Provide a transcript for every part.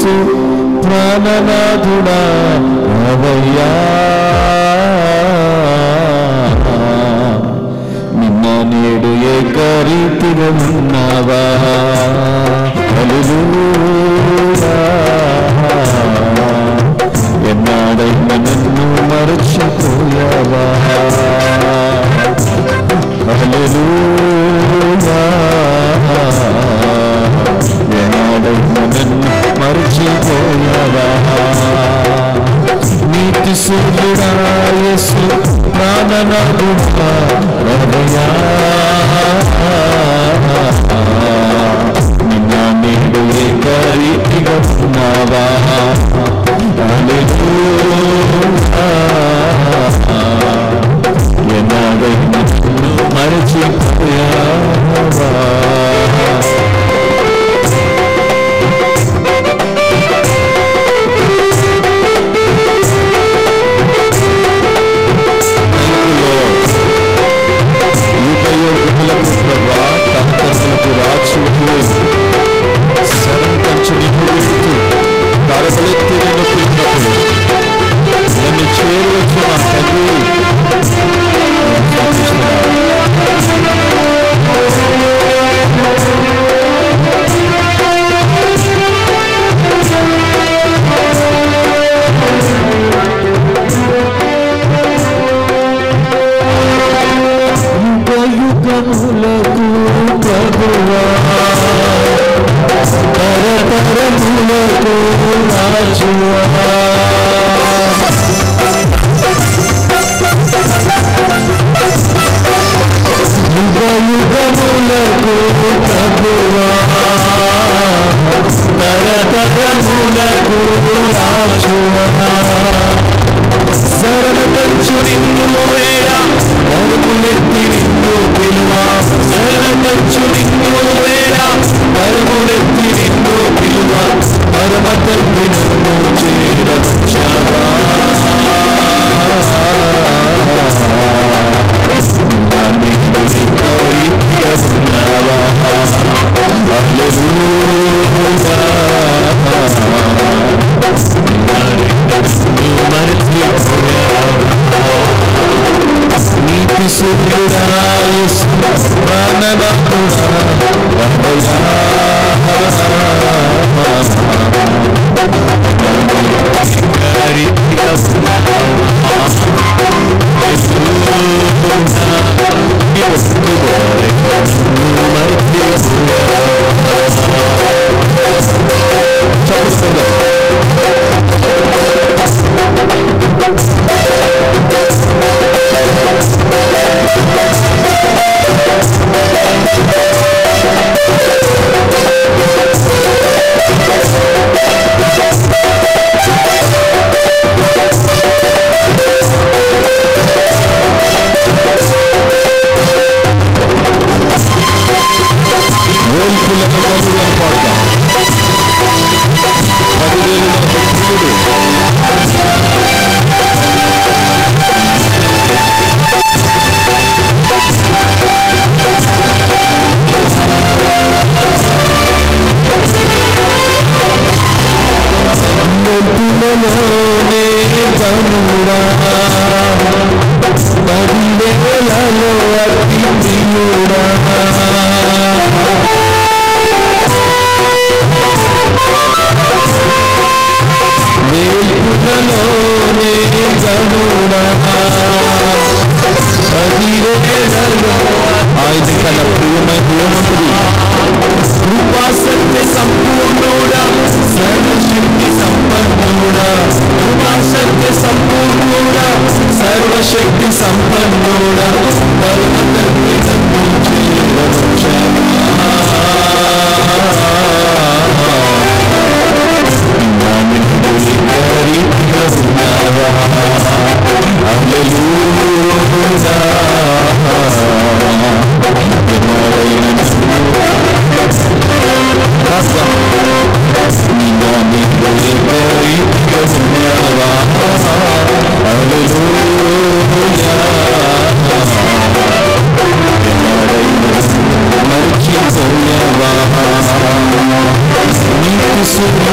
యేసు ప్రాణనాథుడా రావయ్యా నిన్న నేడు ఏకరీతిగా ఉన్నావా హల్లెలూయా. ఎన్నాడైనా నన్ను మరచిపోయావా హల్లెలూయా. ఎన్నాడైనా నన్ను మరచిపోయావా నీతి సూర్యుడా యేసు ప్రాణనాథుడా రమయా నిన్న నేడు ఏకరీతిగా ఉన్నావా హల్లెలూయా. ఎన్నాడైనా నన్ను మరచిపోయావా యుగయుగములకు ప్రభా తహతములకు రాజుకు శరణ్ కంచుని హుడుతూ కరబలెత్తి నిన్ను పిలిచినప్పుడు నన్ను చేరువచ్చు నా తండ్రి యుగయుగములకు ప్రభువా తరతరములకు రాజువా యుగయుగములకు ప్రభువా తరతరములకు రాజువా శరణు నిన్ను వేళ పరుగులెత్తి నిన్ను పిలువ శరణు నిన్ను వేళ పరుగులెత్తి నిన్ను పిలువ పరమ తండ్రి నన్ను చేరవచ్చావా నీతి సూర్యుడా యేసు ప్రాణనాథుడా వేల్పులకు కలుగులను పాడతాం పదివేలు భక్తుడు వెల్పులలోనే కనుడా పదివేలలో అతి ప్రియుడా వేల్పులలోనే గనుడా పదివేలలో ఆయన కన్నా ప్రియమైన ప్రియమంతుడు కృపాశక్తి సంపూర్ణుడా సర్వశక్తి సంపన్నుడా కృపాశక్తి సంపూర్ణుడా సర్వశక్తి సంపన్నుడా పరమ తండ్రి నన్ను చేయ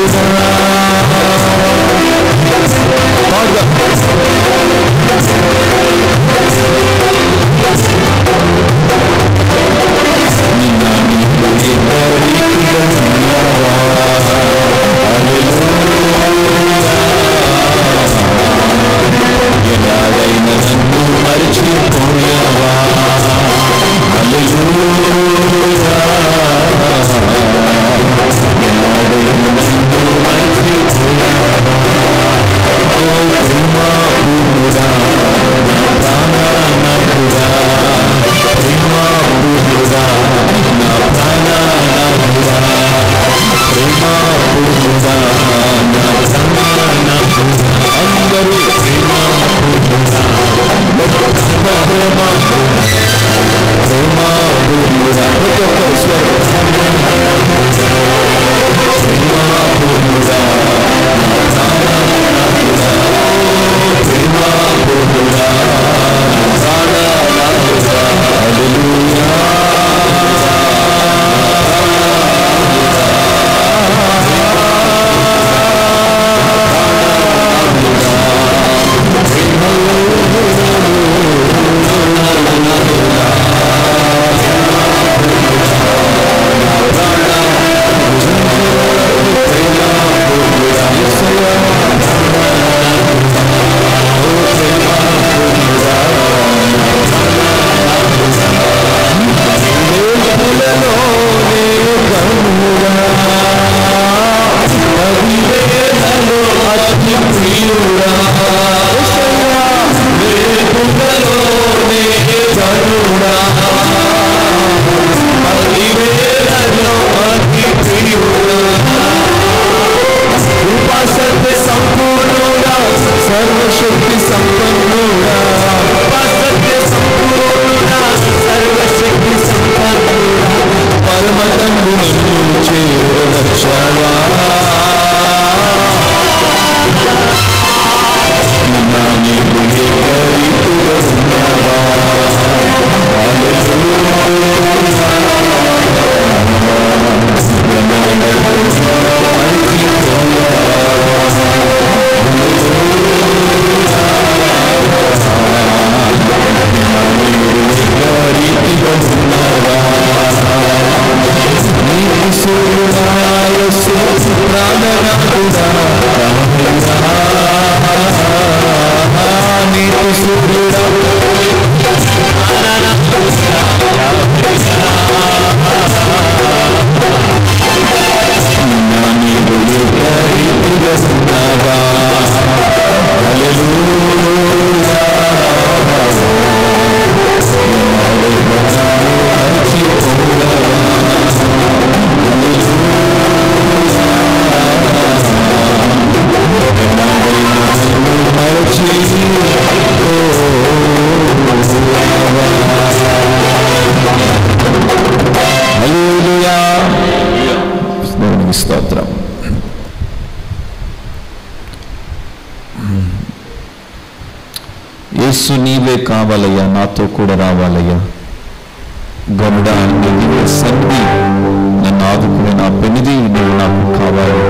యేసు నీవే కావాలయ్యా నాతో కూడా రావాలయ్యా గరుడా నీవే సన్ని నన్ను ఆదుకునే నా పెనిది నువ్వు నాకు కావాలి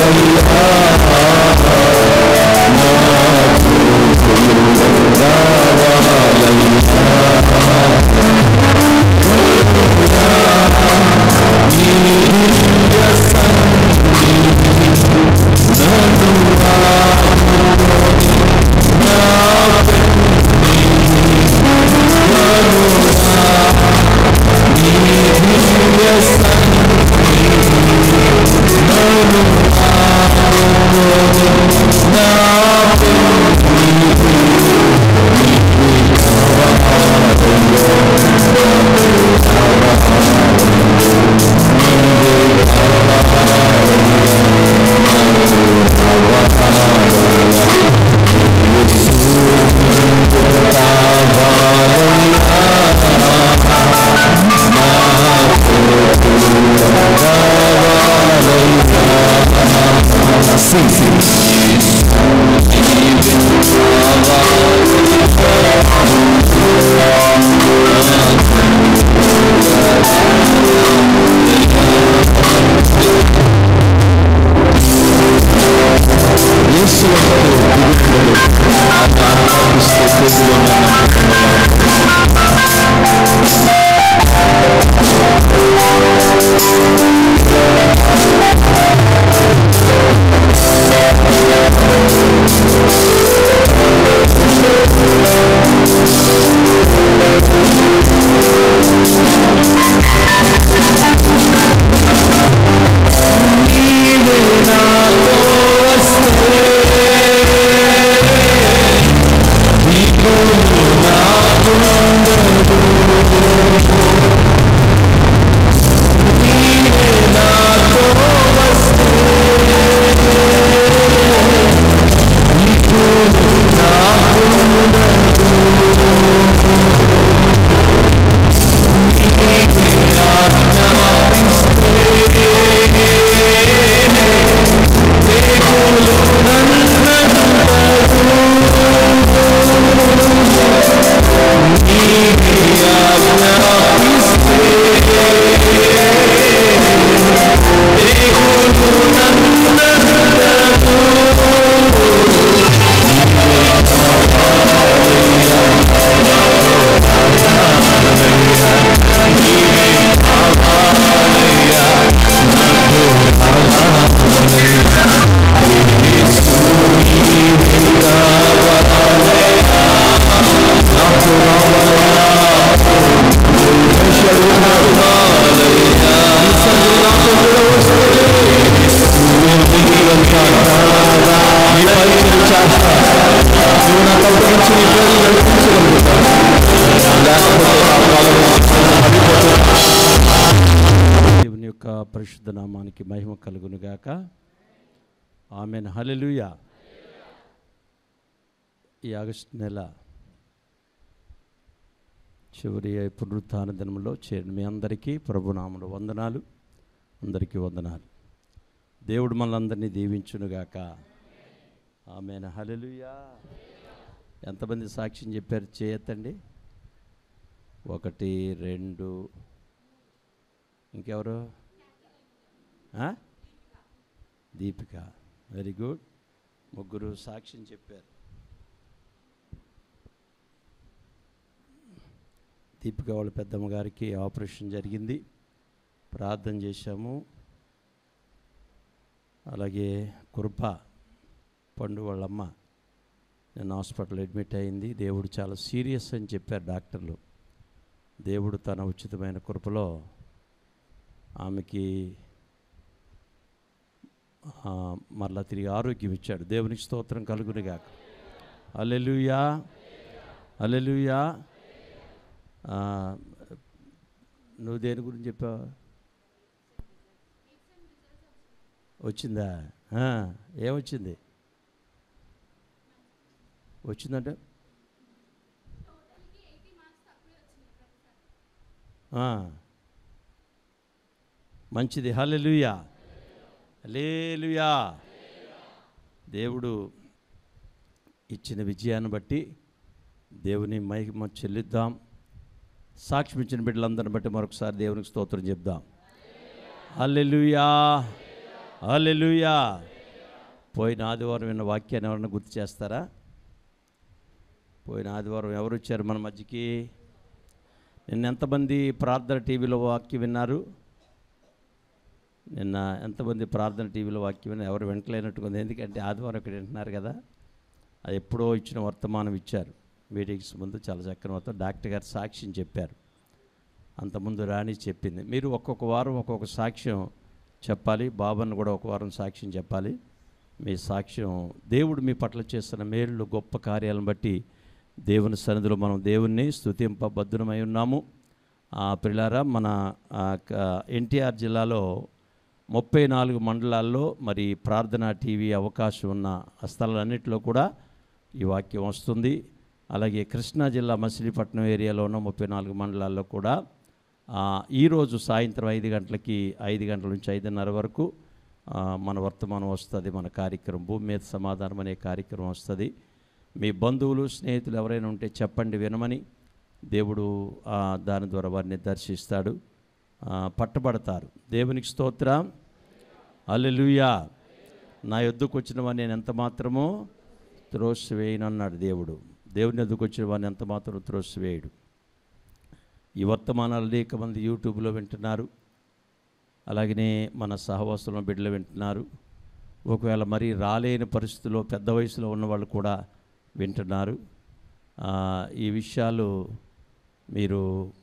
దేవుని యొక్క పరిశుద్ధ నామానికి మహిమ కలుగును గాక ఆమెన్ హల్లెలూయా ఈ ఆగస్టు నెల చివరి పునరుత్థాన దినంలో చేరిన మీ అందరికీ ప్రభునాములు వందనాలు అందరికీ వందనాలు దేవుడు మనందరినీ దీవించునుగాక ఆమెన్ హల్లెలూయా ఎంతమంది సాక్ష్యం చెప్పారు చేయొద్దండి ఒకటి రెండు ఇంకెవరు ఆ? దీపిక వెరీ గుడ్ ముగ్గురు సాక్ష్యం చెప్పారు దీపిక వాళ్ళ పెద్దమ్మ గారికి ఆపరేషన్ జరిగింది ప్రార్థన చేశాము అలాగే కృప పండు వాళ్ళమ్మ నేను హాస్పిటల్ అడ్మిట్ అయింది దేవుడు చాలా సీరియస్ అని చెప్పారు డాక్టర్లు దేవుడు తన ఉచితమైన కృపలో ఆమెకి ఆ, మరలా తిరిగి ఆరోగ్యం ఇచ్చాడు దేవునికి స్తోత్రం కలుగునిగాక అలెలుయా అలెలుయా నువ్వు దేని గురించి చెప్పావు వచ్చిందా ఆ, ఏమొచ్చింది వచ్చిందంటే ఆ. మంచిది హల్లెలూయా హల్లెలూయా దేవుడు ఇచ్చిన విజయాన్ని బట్టి దేవుని మహిమ చెల్లిద్దాం సాక్ష్యం ఇచ్చిన బిడ్డలందరిని బట్టి మరొకసారి దేవునికి స్తోత్రం చెప్దాం హల్లెలూయా హల్లెలూయా పోయిన ఆదివారం విన్న వాక్యాన్ని ఎవరైనా గుర్తు చేస్తారా పోయిన ఆదివారం ఎవరు వచ్చారు మన మధ్యకి నిన్న ఎంతమంది ప్రార్థన టీవీలో వాక్యం విన్నారు నిన్న ఎంతమంది ప్రార్థన టీవీలో వాక్యం విన్నారు ఎవరు వింటలేనట్టుగా ఉంది ఎందుకంటే ఆదివారం ఇక్కడ వింటున్నారు కదా అది ఎప్పుడో ఇచ్చిన వర్తమానం ఇచ్చారు మీటింగ్స్ ముందు చాలా చక్కని వర్తం డాక్టర్ గారు సాక్ష్యం చెప్పారు అంతకుముందు రాణి చెప్పింది మీరు ఒక్కొక్క వారం ఒక్కొక్క సాక్ష్యం చెప్పాలి బాబన్ కూడా ఒక వారం సాక్ష్యం చెప్పాలి మీ సాక్ష్యం దేవుడు మీ పట్ల చేస్తున్న మేళ్ళు గొప్ప కార్యాలను బట్టి దేవుని సన్నిధిలో మనం దేవుణ్ణి స్తుతింపబద్ధునమై ఉన్నాము ఆ పిల్లారా మన ఎన్టీఆర్ జిల్లాలో ముప్పై నాలుగు మండలాల్లో మరి ప్రార్థనా టీవీ అవకాశం ఉన్న ఆ స్థలాలన్నింటిలో కూడా ఈ వాక్యం వస్తుంది అలాగే కృష్ణా జిల్లా మచిలీపట్నం ఏరియాలో ఉన్న ముప్పై నాలుగు మండలాల్లో కూడా ఆ, ఈరోజు సాయంత్రం ఐదు గంటలకి ఐదు గంటల నుంచి ఐదున్నర వరకు ఆ, మన వర్తమానం వస్తుంది మన కార్యక్రమం భూమి మీద సమాధానం అనే కార్యక్రమం వస్తుంది మీ బంధువులు స్నేహితులు ఎవరైనా ఉంటే చెప్పండి వినమని దేవుడు ఆ, దాని ద్వారా వారిని దర్శిస్తాడు ఆ, పట్టబడతారు దేవునికి స్తోత్రం అల్లెలుయా నా యొద్దకు వచ్చిన వాడిని నేను ఎంత మాత్రమో త్రోసివేయను అన్నాడు దేవుడు దేవుని ఎద్దుకు వచ్చిన వాడిని ఎంత మాత్రం త్రోసివేయడు ఈ వర్తమానాలు అనేక మంది యూట్యూబ్లో వింటున్నారు అలాగనే మన సహవాసంలో బిడ్డలు వింటున్నారు ఒకవేళ మరీ రాలేని పరిస్థితుల్లో పెద్ద వయసులో ఉన్నవాళ్ళు కూడా వింటున్నారు ఆ, ఈ విషయాలు మీరు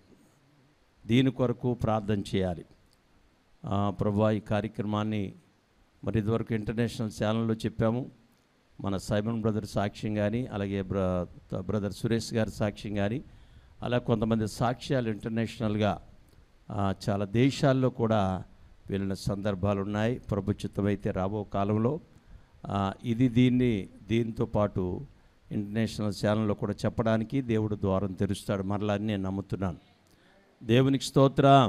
దీని కొరకు ప్రార్థన చేయాలి ఆ, ప్రభా ఈ కార్యక్రమాన్ని మరి ఇదివరకు ఇంటర్నేషనల్ ఛానల్లో చెప్పాము మన సైమన్ బ్రదర్ సాక్ష్యం కానీ అలాగే బ్ర బ్రదర్ సురేష్ గారి సాక్ష్యం కానీ అలా కొంతమంది సాక్ష్యాలు ఇంటర్నేషనల్గా ఆ, చాలా దేశాల్లో కూడా వెళ్ళిన సందర్భాలు ఉన్నాయి ప్రభుత్వమైతే రాబో కాలంలో ఆ, ఇది దీన్ని దీంతో పాటు ఇంటర్నేషనల్ ఛానల్లో కూడా చెప్పడానికి దేవుడు ద్వారం తెరుస్తాడు మరలా అని నేను నమ్ముతున్నాను దేవునికి స్తోత్రం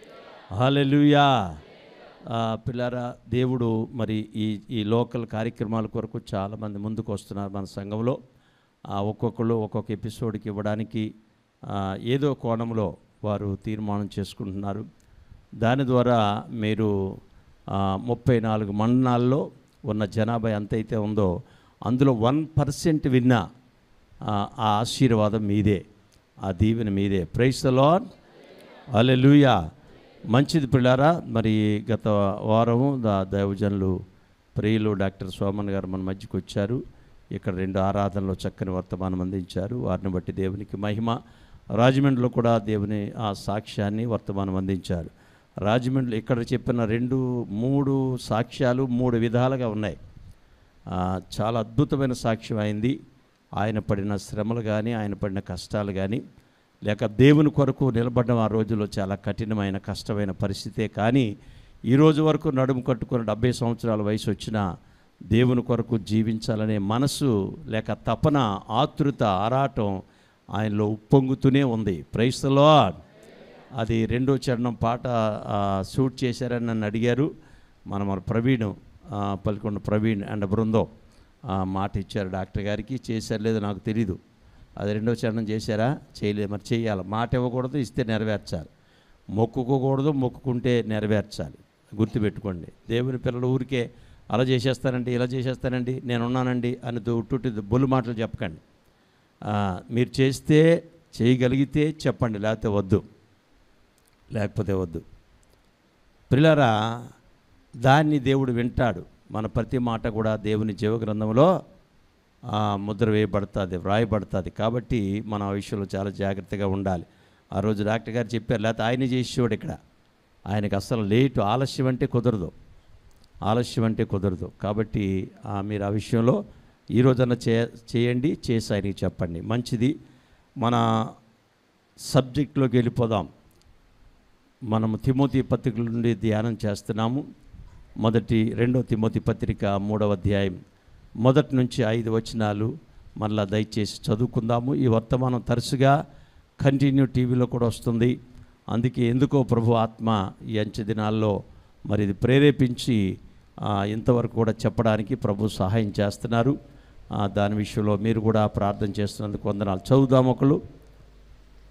హాలెలుయా పిల్లరా దేవుడు మరి ఈ ఈ లోకల్ కార్యక్రమాల కొరకు చాలామంది ముందుకు వస్తున్నారు మన సంఘంలో ఆ, ఒక్కొక్కరు ఒక్కొక్క ఎపిసోడ్కి ఇవ్వడానికి ఆ, ఏదో కోణంలో వారు తీర్మానం చేసుకుంటున్నారు దాని ద్వారా మీరు ఆ, ముప్పై నాలుగు మండలాల్లో ఉన్న జనాభా ఎంతైతే ఉందో అందులో వన్ పర్సెంట్ విన్నా ఆ ఆ ఆశీర్వాదం మీదే ఆ దీవెన మీదే ప్రైస్ ద లార్డ్ అలెలుయా మంచిది పిల్లారా మరి గత వారము దా దైవజనులు ప్రియులు డాక్టర్ సోమన్ గారు మన మధ్యకి వచ్చారు ఇక్కడ రెండు ఆరాధనలో చక్కని వర్తమానం అందించారు వారిని బట్టి దేవునికి మహిమ రాజమండ్రిలో కూడా దేవుని ఆ సాక్ష్యాన్ని వర్తమానం అందించారు రాజమండ్రి ఇక్కడ చెప్పిన రెండు మూడు సాక్ష్యాలు మూడు విధాలుగా ఉన్నాయి ఆ, చాలా అద్భుతమైన సాక్ష్యం అయింది ఆయన పడిన శ్రమలు కానీ ఆయన పడిన కష్టాలు కానీ లేక దేవుని కొరకు నిలబడడం ఆ రోజుల్లో చాలా కఠినమైన కష్టమైన పరిస్థితే కానీ ఈ రోజు వరకు నడుము కట్టుకుని డెబ్బై సంవత్సరాల వయసు వచ్చిన దేవుని కొరకు జీవించాలనే మనసు లేక తపన ఆతృత ఆరాటం ఆయనలో ఉప్పొంగుతూనే ఉంది ప్రైస్తలో అది రెండో చరణం పాట ఆ, షూట్ చేశారని నన్ను అడిగారు మన మన ప్రవీణ్ ఆ, పల్కొండ ప్రవీణ్ అండ్ బృందం ఆ, మాట ఇచ్చారు డాక్టర్ గారికి చేశారు లేదో నాకు తెలీదు అది రెండో చరణం చేశారా చేయలేదు మరి చేయాలి మాట ఇవ్వకూడదు ఇస్తే నెరవేర్చాలి మొక్కుకోకూడదు మొక్కుకుంటే నెరవేర్చాలి గుర్తుపెట్టుకోండి దేవుని పిల్లలు ఊరికే అలా చేసేస్తానండి ఇలా చేసేస్తానండి నేను ఉన్నానండి అని ఉట్టుట్టి బొల్లు మాటలు చెప్పకండి ఆ, మీరు చేస్తే చేయగలిగితే చెప్పండి లేకపోతే వద్దు లేకపోతే వద్దు పిల్లరా దాన్ని దేవుడు వింటాడు మన ప్రతి మాట కూడా దేవుని జీవగ్రంథంలో ఆ, ముద్ర వేయబడుతుంది వ్రాయబడుతుంది కాబట్టి మన ఆ విషయంలో చాలా జాగ్రత్తగా ఉండాలి ఆ రోజు డాక్టర్ గారు చెప్పారు లేకపోతే ఆయన చేసేవాడు ఇక్కడ ఆయనకి అసలు లేటు ఆలస్యం అంటే కుదరదు ఆలస్యం అంటే కుదరదు కాబట్టి ఆ, మీరు ఆ విషయంలో ఈ రోజన్నా చే చేయండి చేసి ఆయనకి చెప్పండి మంచిది మన సబ్జెక్ట్లోకి వెళ్ళిపోదాం మనము తిమోతి పత్రికల నుండి ధ్యానం చేస్తున్నాము మొదటి రెండో తిమోతి పత్రిక మూడవ అధ్యాయం మొదటి నుంచి ఐదు వచనాలు మళ్ళా దయచేసి చదువుకుందాము ఈ వర్తమానం తరచుగా కంటిన్యూ టీవీలో కూడా వస్తుంది అందుకే ఎందుకో ప్రభు ఆత్మ ఈ అంచె దినాల్లో మరి ఇది ప్రేరేపించి ఆ, ఇంతవరకు కూడా చెప్పడానికి ప్రభు సహాయం చేస్తున్నారు ఆ, దాని విషయంలో మీరు కూడా ప్రార్థన చేస్తున్నందుకు వందనాలు చదువుదాం ఒకళ్ళు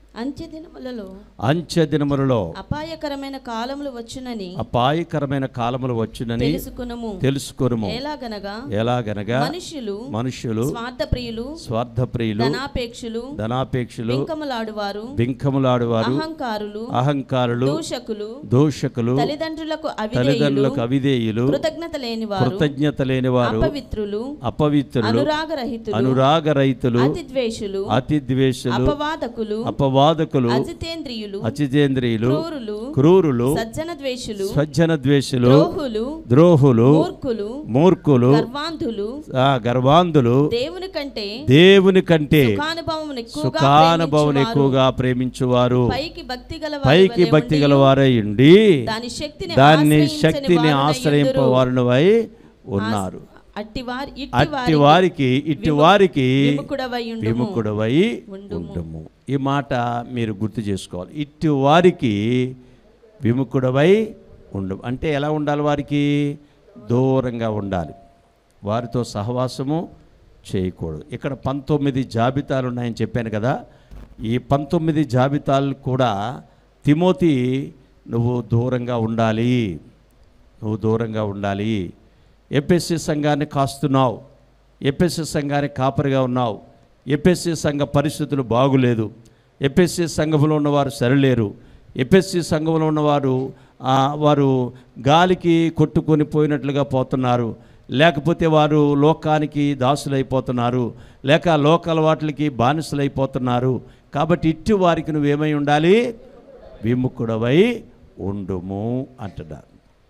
అంత్య దినములలో అంచె దినములలో అపాయకరమైన కాలములు వచ్చునని అపాయకరమైన కాలములు వచ్చునని తెలుసుకునము తెలుసుకొనుము ఎలాగనగా ఎలాగనగా మనుషులు మనుషులు స్వార్థప్రియులు స్వార్థప్రియులు ధనాపేక్షులు ధనాపేక్షలు బింకములాడువారు బింకములాడువారు అహంకారులు అహంకారులు దూషకులు దోషకులు తల్లిదండ్రులకు అవిధేయులు తల్లిదండ్రులకు అవిధేయులు కృతజ్ఞత లేనివారు కృతజ్ఞత లేని వారు అపవిత్రులు అపవిత్రులు అనురాగరహితులు అనురాగ రైతులు అతి ద్వేషులు అతి ద్వేషులు అపవాదకులు అపవాదకులు అజితేంద్రియులు అచితేంద్రియులు క్రూరులు క్రూరులు సజ్జన ద్వేషులు స్వజన ద్వేషులు ద్రోహులు ద్రోహులు మూర్ఖులు మూర్ఖులు గర్వాంధులు ఆ గర్వాంధులు దేవుని కంటే దేవుని కంటే సుఖానుభవం ఎక్కువగా సుఖానుభవం ప్రేమించువారు. ఎక్కువగా ప్రేమించువారు పైకి భక్తి గల పైకి భక్తి గలవారై ఉండి దాని శక్తిని దాన్ని ఆశ్రయించని శక్తిని వారులై ఆశ్రయింపవారునవై ఉన్నారు అట్టివారి అట్టి వారికి ఇట్టి వారికి విముఖుడవై ఉండుము. విముఖుడవై ఉండుము. ఉండము ఈ మాట మీరు గుర్తు చేసుకోవాలి ఇట్టి వారికి విముఖుడవై ఉండము అంటే ఎలా ఉండాలి వారికి దూరంగా ఉండాలి వారితో సహవాసము చేయకూడదు ఇక్కడ పంతొమ్మిది జాబితాలు ఉన్నాయని చెప్పాను కదా ఈ పంతొమ్మిది జాబితాలు కూడా తిమోతి నువ్వు దూరంగా ఉండాలి నువ్వు దూరంగా ఉండాలి ఎపిఎస్సి సంఘాన్ని కాస్తున్నావు ఎపిఎస్సి సంఘానికి కాపరిగా ఉన్నావు ఎపిఎస్సి సంఘ పరిస్థితులు బాగులేదు ఎపిఎస్సి సంఘంలో ఉన్నవారు సరిలేరు ఎపిఎస్సి సంఘంలో ఉన్నవారు ఆ, వారు గాలికి కొట్టుకొని పోయినట్లుగా పోతున్నారు లేకపోతే వారు లోకానికి దాసులైపోతున్నారు లేక లోకల వాటికి బానిసలైపోతున్నారు కాబట్టి ఇట్టి వారికి నువ్వేమై ఉండాలి విముఖుడవై ఉండుము అంటున్నారు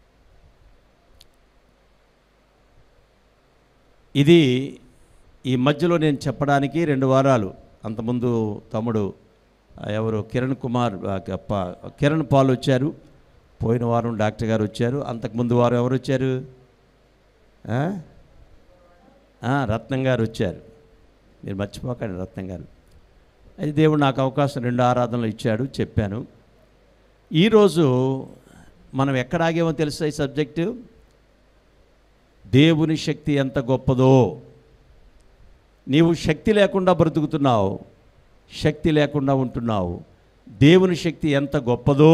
ఇది ఈ మధ్యలో నేను చెప్పడానికి రెండు వారాలు అంతకుముందు తమ్ముడు ఆ, ఎవరు కిరణ్ కుమార్ ఆ, ప- కిరణ్ పాల్ వచ్చారు పోయిన వారం డాక్టర్ గారు వచ్చారు అంతకుముందు వారం ఎవరు వచ్చారు ఆ? ఆ, రత్నం గారు వచ్చారు మీరు మర్చిపోకండి రత్నం గారు అది దేవుడు నాకు అవకాశం రెండు ఆరాధనలు ఇచ్చాడు చెప్పాను ఈరోజు మనం ఎక్కడ ఆగేమో తెలుసా ఈ సబ్జెక్టు దేవుని శక్తి ఎంత గొప్పదో నీవు శక్తి లేకుండా బ్రతుకుతున్నావు శక్తి లేకుండా ఉంటున్నావు దేవుని శక్తి ఎంత గొప్పదో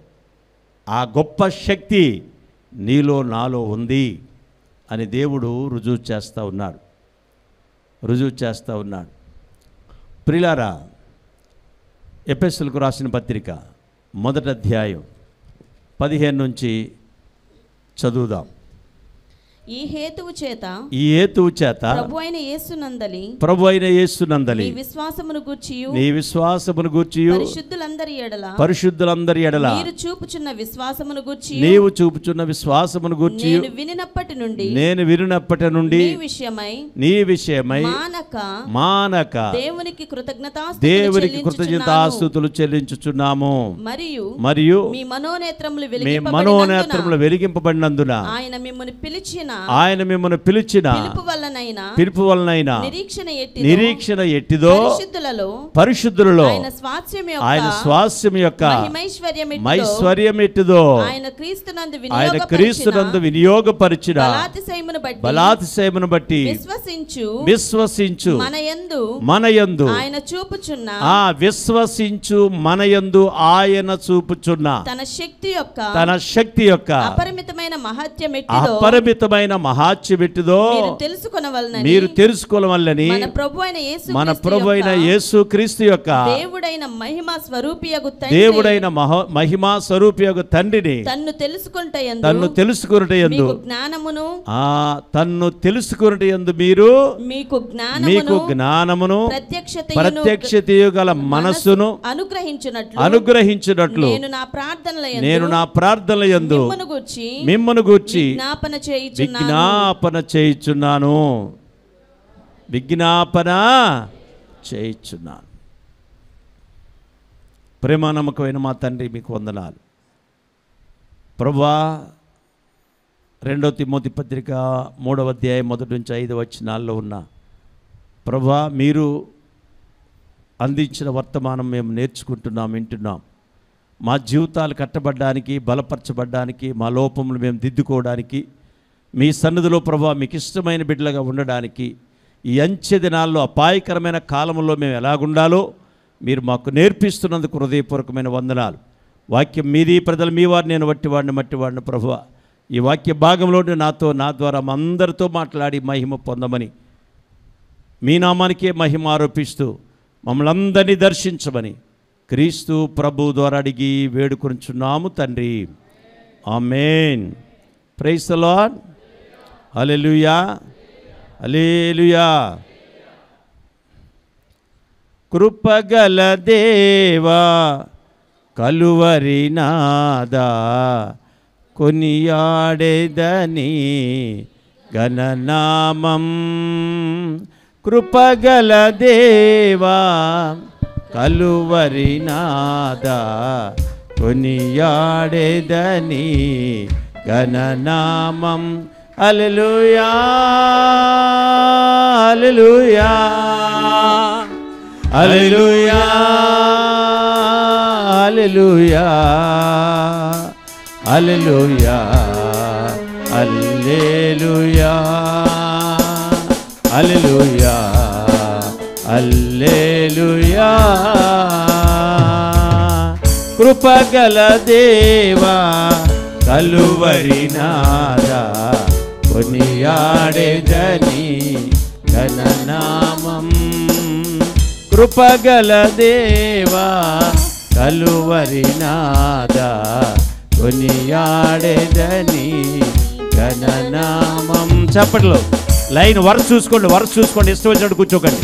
ఆ గొప్ప శక్తి నీలో నాలో ఉంది అని దేవుడు రుజువు చేస్తూ ఉన్నాడు రుజువు చేస్తూ ఉన్నాడు ప్రిలారా ఎపిఎస్ఎల్కు రాసిన పత్రిక మొదటి అధ్యాయం పదిహేను నుంచి చదువుదాం ఈ హేతువు చేత ఈ హేతువు చేత ప్రభు అయిన యేసునందలి ప్రభు అయిన యేసునందలి మీ విశ్వాసమును గూర్చియు నీ విశ్వాసమును గూర్చి పరిశుద్ధులందరి ఎడల పరిశుద్ధులందరి ఎడల మీరు చూపుచున్న విశ్వాసమును గూర్చి నీవు చూపుచున్న విశ్వాసమును గూర్చి నేను వినినప్పటి నుండి నేను వినునప్పటి నుండి మీ విషయమై నీ విషయమై మానక మానక దేవునికి కృతజ్ఞతాస్తుతులు దేవునికి చెల్లించుచున్నాను. కృతజ్ఞతాస్తుతులు చెల్లించుచున్నాము మరియు మరియు మీ మనోనేత్రములు మీ వెలిగింపబడినందున మనోనేత్రములు వెలిగింపబడినందున ఆయన మిమ్మల్ని పిలిచిన ఆయన మిమ్మల్ని పిలిచిన పిలుపు వల్లనైనా పిలుపు వలనైనా నిరీక్షణ ఎట్టి నిరీక్షణ ఎట్టిదో పరిశుద్ధులలో పరిశుద్ధులలో ఆయన స్వాస్థ్యం ఆయన యొక్క స్వాస్యం యొక్క మహిమైశ్వర్యం ఎట్టిదో మైశ్వర్యం ఎట్టిదో ఆయన క్రీస్తునందు ఆయన వినియోగపరిచిన క్రీస్తునందు వినియోగపరిచిన బలాతిశయమును బట్టి బలాతిశయమును బట్టి విశ్వసించు విశ్వసించు మన యందు మనయందు ఆయన చూపుచున్న ఆ విశ్వసించు మనయందు ఆయన చూపుచున్న తన శక్తి యొక్క తన శక్తి యొక్క అపరిమితమైన మహత్యం ఎట్టిదో అపరిమితమైన మహాత్యమెట్టిదో మీరు తెలుసుకొనవలనని మీరు తెలుసుకోవాలని మన ప్రభు అయిన యేసు మన ప్రభు అయిన యేసు క్రీస్తు యొక్క దేవుడైన మహిమ స్వరూపియగు తండ్రి దేవుడైన మహ మహిమా స్వరూపి యొక్క తండ్రిని తన్ను తెలుసుకుంట తన్ను తెలుసుకున్నట ఎందు మీకు జ్ఞానమును ఆ తన్ను తెలుసుకున్నట ఎందు మీరు మీకు మీకు జ్ఞానమును జ్ఞానమును ప్రత్యక్షతయును ప్రత్యక్షతయు గల మనస్సును అనుగ్రహించున్నట్లు అనుగ్రహించినట్లు నేను నా ప్రార్థనల నేను నా ప్రార్థనల యందు మిమ్మను గూర్చి మిమ్మను గూర్చి జ్ఞాపన చేయుచున్నాను విజ్ఞాపన చేయుచున్నాను విజ్ఞాపన చేయుచున్నాను ప్రేమ నమ్మకమైన మా తండ్రి మీకు వందనాలు ప్రభా రెండో తిమోతి పత్రిక మూడవ అధ్యాయం మొదటి నుంచి ఐదు వచనాల్లో ఉన్న ప్రభా మీరు అందించిన వర్తమానం మేము నేర్చుకుంటున్నాం వింటున్నాం మా జీవితాలు కట్టబడ్డానికి బలపరచబడ్డానికి మా లోపములు మేము దిద్దుకోవడానికి మీ సన్నిధిలో ప్రభా మీకు ఇష్టమైన బిడ్డలుగా ఉండడానికి ఈ అంచె దినాల్లో అపాయకరమైన కాలంలో మేము ఎలాగుండాలో మీరు మాకు నేర్పిస్తున్నందుకు హృదయపూర్వకమైన వందనాలు వాక్యం మీది ప్రజలు మీ వారు నేను వట్టివాడిని మట్టివాడిని ప్రభువ ఈ వాక్య భాగంలో నాతో నా ద్వారా మా అందరితో మాట్లాడి మహిమ పొందమని మీ నామానికే మహిమ ఆరోపిస్తూ మమ్మల్ని అందరినీ దర్శించమని క్రీస్తు ప్రభు ద్వారా అడిగి వేడుకొంచున్నాము తండ్రి amen praise the lord hallelujah hallelujah కృపగల దేవా కలువరి నాదా కొనియాడేదని గణనామం కృపగల దేవా కలువరి నాదా కొనియాడేదని గణనామం అలలుయా అలలుయా అలలుయా అలలుయా అలలుయా అల్లెలుయా అలలుయా అల్లెలుయా కృపగల దేవా కలువరి నాదా కొనియాడేదని ఘననామం కృపగల దేవా కలువరి నాదా కొనియాడేదని ఘననామం చప్పట్లో లైన్ వరుస చూసుకోండి వరుస చూసుకోండి ఇష్టం వచ్చినట్టు కూర్చోకండి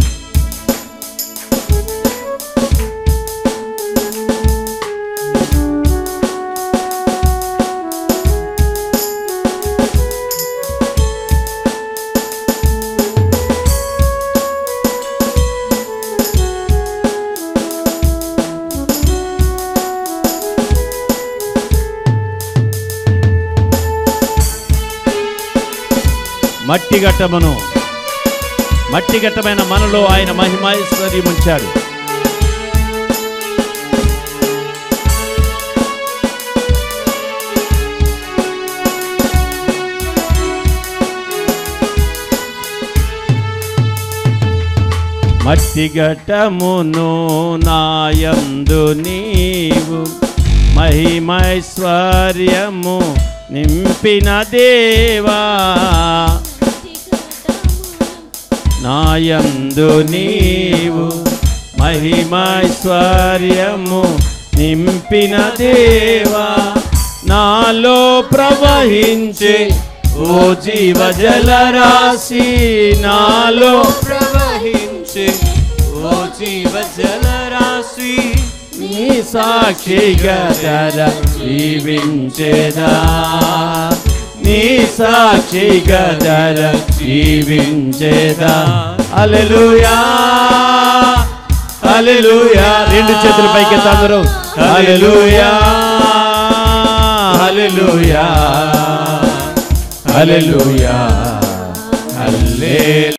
మట్టి గట్టమును మట్టి గట్టమైన మనలో ఆయన మహిమైశ్వర్యం ఉంచాడు మట్టి ఘటమును నాయందు నీవు మహిమైశ్వర్యము నింపిన దేవా నాయందు నీవు మహిమైశ్వర్యము నింపిన దేవా నాలో ప్రవహించే ఓ జీవ జలరాశి నాలో ప్రవహించే ఓ జీవ జలరాశి నీ సాక్షిగా ధర జీవించేదా నీ సాక్షిగా ధర జీవించేదా అలెలుయా అలెలుయా రెండు చేతుల పైకి అందరూ అలెలుయా అలెలుయా అలెలుయా అల్లే